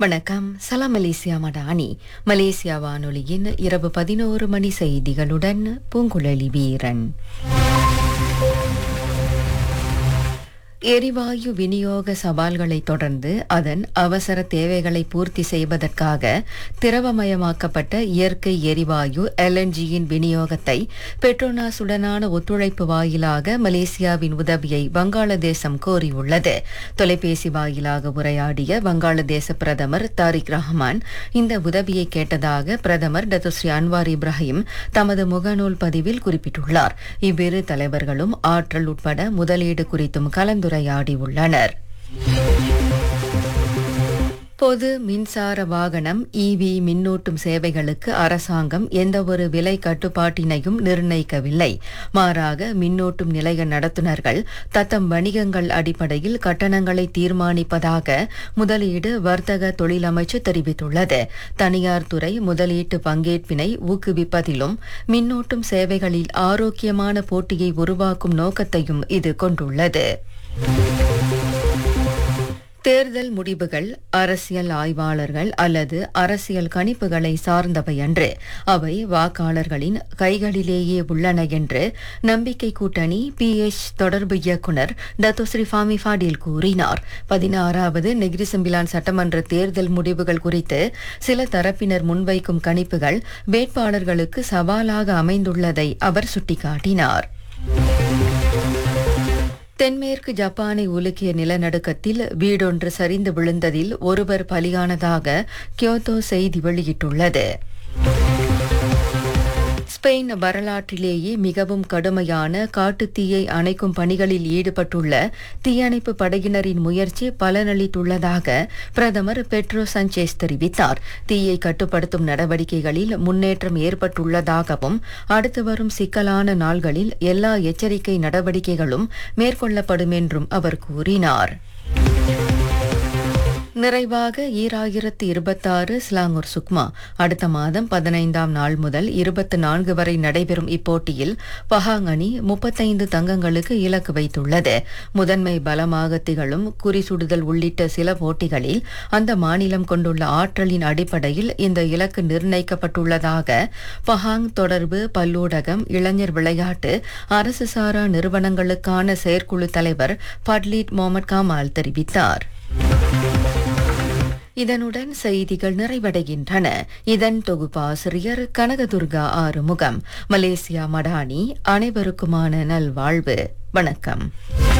வணக்கம் சலாம் Malaysia Madani Malaysia வானொலியின் இரவு பதினோரு மணி செய்திகளுடன் பூங்குழலி வீரன் எரிவாயு விநியோக சவால்களை தொடர்ந்து அதன் அவசர தேவைகளை பூர்த்தி செய்வதற்காக திரவமயமாக்கப்பட்ட இயற்கை எரிவாயு எல்என்ஜியின் விநியோகத்தை பெட்ரோனாஸுடனான ஒத்துழைப்பு வாயிலாக மலேசியாவின் உதவியை வங்காளதேசம் கோரியுள்ளது தொலைபேசி வாயிலாக உரையாடிய வங்காளதேச பிரதமர் தாரிக் ரஹ்மான் இந்த உதவியை கேட்டதாக பிரதமர் டத்துஸ்ரீ அன்வார் இப்ராஹிம் தமது முகநூல் பதிவில் குறிப்பிட்டுள்ளார் இவ்விரு தலைவர்களும் ஆற்றல் உட்பட முதலீடு குறித்தும் கலந்துரையாடியுள்ளனர் பொது மின்சார வாகனம் இவி மின்னூட்டும் சேவைகளுக்கு அரசாங்கம் எந்தவொரு விலை கட்டுப்பாட்டினையும் நிர்ணயிக்கவில்லை மாறாக மின்னூட்டும் நிலைய நடத்துனர்கள் தத்தம் வணிகங்கள் அடிப்படையில் கட்டணங்களை தீர்மானிப்பதாக முதலீடு வர்த்தக தொழிலமைச்சு தெரிவித்துள்ளது தனியார் துறை முதலீட்டு பங்கேற்பினை ஊக்குவிப்பதிலும் மின்னூட்டும் சேவைகளில் ஆரோக்கியமான போட்டியை உருவாக்கும் நோக்கத்தையும் இது கொண்டுள்ளது தேர்தல் முடிவுகள் அரசியல் ஆய்வாளர்கள் அல்லது அரசியல் கணிப்புகளை சார்ந்தவை அன்று அவை வாக்காளர்களின் கைகளிலேயே உள்ளன என்று நம்பிக்கை கூட்டணி பிஎச் தொடர்பு இயக்குநர் டத்தோஸ்ரீ ஃபாமி ஃபாடில் கூறினார் பதினாறாவது நெகிரிசம்பிலான் சட்டமன்ற தேர்தல் முடிவுகள் குறித்து சில தரப்பினர் முன்வைக்கும் கணிப்புகள் வேட்பாளர்களுக்கு சவாலாக அமைந்துள்ளதை அவர் சுட்டிக்காட்டினார் தென்மேற்கு ஜப்பானை உலுக்கிய நிலநடுக்கத்தில் வீடொன்று சரிந்து விழுந்ததில் ஒருவர் பலியானதாக கியோத்தோ செய்தி வெளியிட்டுள்ளது ஸ்பெயின் வரலாற்றிலேயே மிகவும் கடுமையான காட்டுத்தீயை அணைக்கும் பணிகளில் ஈடுபட்டுள்ள தீயணைப்பு படையினரின் முயற்சி பலனளித்துள்ளதாக பிரதமர் பெட்ரோ சஞ்சேஸ் தெரிவித்தார் தீயை கட்டுப்படுத்தும் நடவடிக்கைகளில் முன்னேற்றம் ஏற்பட்டுள்ளதாகவும் அடுத்து வரும் சிக்கலான நாள்களில் எல்லா எச்சரிக்கை நடவடிக்கைகளும் மேற்கொள்ளப்படும் என்றும் அவர் கூறினார் நிறைவாக ஈராயிரத்து இருபத்தாறு ஸ்லாங்கூர் சுக்மா அடுத்த மாதம் பதினைந்தாம் நாள் முதல் இருபத்தி நான்கு வரை நடைபெறும் இப்போட்டியில் பஹாங் அணி முப்பத்தைந்து தங்கங்களுக்கு இலக்கு வைத்துள்ளது முதன்மை பலமாக திகழும் குறிசுடுதல் உள்ளிட்ட சில போட்டிகளில் அந்த மாநிலம் கொண்டுள்ள ஆற்றலின் அடிப்படையில் இந்த இலக்கு நிர்ணயிக்கப்பட்டுள்ளதாக பஹாங் தொடர்பு பல்லூடகம் இளைஞர் விளையாட்டு அரசு சாரா நிறுவனங்களுக்கான செயற்குழு தலைவர் பட்லீட் மொஹமட் காமால் தெரிவித்தார் இதனுடன் செய்திகள் நிறைவடைகின்றன இதன் தொகுப்பாசிரியர் கனகதுர்கா ஆறுமுகம் மலேசியா மடானி அனைவருக்குமான நல்வாழ்வு வணக்கம்